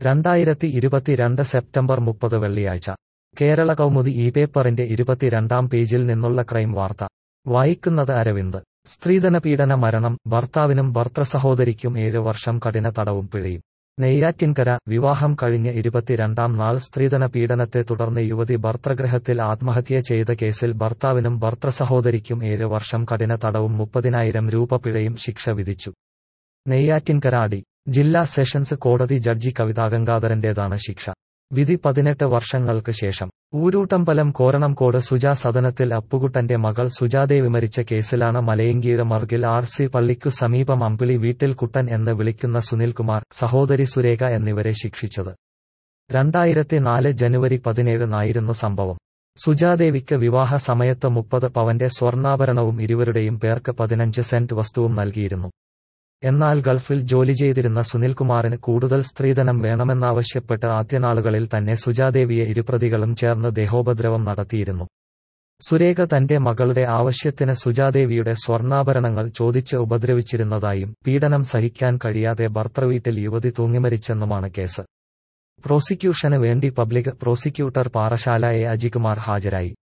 രണ്ടായിരത്തി ഇരുപത്തിരണ്ട് സെപ്റ്റംബർ മുപ്പത് വെള്ളിയാഴ്ച കേരള കൗമുദി ഈ പേപ്പറിന്റെ ഇരുപത്തിരണ്ടാം പേജിൽ നിന്നുള്ള ക്രൈം വാർത്ത വായിക്കുന്നത് അരവിന്ദ് സ്ത്രീധന പീഡന മരണം ഭർത്താവിനും ഭർത്തൃസഹോദരിക്കും ഏഴ് വർഷം കഠിന തടവും പിഴയും നെയ്യാറ്റിൻകര വിവാഹം കഴിഞ്ഞ് ഇരുപത്തിരണ്ടാം നാൾ സ്ത്രീധന പീഡനത്തെ തുടർന്ന് യുവതി ഭർത്തൃഗൃഹത്തിൽ ആത്മഹത്യ ചെയ്ത കേസിൽ ഭർത്താവിനും ഭർത്തൃസഹോദരിക്കും ഏഴ് വർഷം കഠിന തടവും മുപ്പതിനായിരം രൂപ പിഴയും ശിക്ഷ വിധിച്ചു നെയ്യാറ്റിൻകര അടി ജില്ലാ സെഷൻസ് കോടതി ജഡ്ജി കവിതാ ഗംഗാധരന്റേതാണ് ശിക്ഷ വിധി പതിനെട്ട് വർഷങ്ങൾക്ക് ശേഷം ഊരൂട്ടമ്പലം കോരണംകോട് സുജാ സദനത്തിൽ അപ്പുകുട്ടന്റെ മകൾ സുജാദേവി മരിച്ച കേസിലാണ് മലയങ്കീഴ് മർഗിൽ ആർ സി പള്ളിക്കു സമീപം അമ്പിളി വീട്ടിൽ കുട്ടൻ എന്ന് വിളിക്കുന്ന സുനിൽകുമാർ സഹോദരി സുരേഖ എന്നിവരെ ശിക്ഷിച്ചത് രണ്ടായിരത്തി നാല് ജനുവരി പതിനേഴിനായിരുന്നു സംഭവം സുജാദേവിക്ക് വിവാഹ സമയത്ത് മുപ്പത് പവന്റെ സ്വർണ്ണാഭരണവും ഇരുവരുടെയും പേർക്ക് പതിനഞ്ച് സെന്റ് വസ്തുവും നൽകിയിരുന്നു എന്നാൽ ഗൾഫിൽ ജോലി ചെയ്തിരുന്ന സുനിൽകുമാറിന് കൂടുതൽ സ്ത്രീധനം വേണമെന്നാവശ്യപ്പെട്ട് ആദ്യനാളുകളിൽ തന്നെ സുജാദേവിയെ ഇരുപ്രതികളും ചേർന്ന് ദേഹോപദ്രവം നടത്തിയിരുന്നു സുരേഖ തന്റെ മകളുടെ ആവശ്യത്തിന് സുജാദേവിയുടെ സ്വർണ്ണാഭരണങ്ങൾ ചോദിച്ച് ഉപദ്രവിച്ചിരുന്നതായും പീഡനം സഹിക്കാൻ കഴിയാതെ ഭർത്തൃവീട്ടിൽ യുവതി തൂങ്ങിമരിച്ചെന്നുമാണ് കേസ് പ്രോസിക്യൂഷന് വേണ്ടി public prosecutor Parassala A Ajikumar ഹാജരായി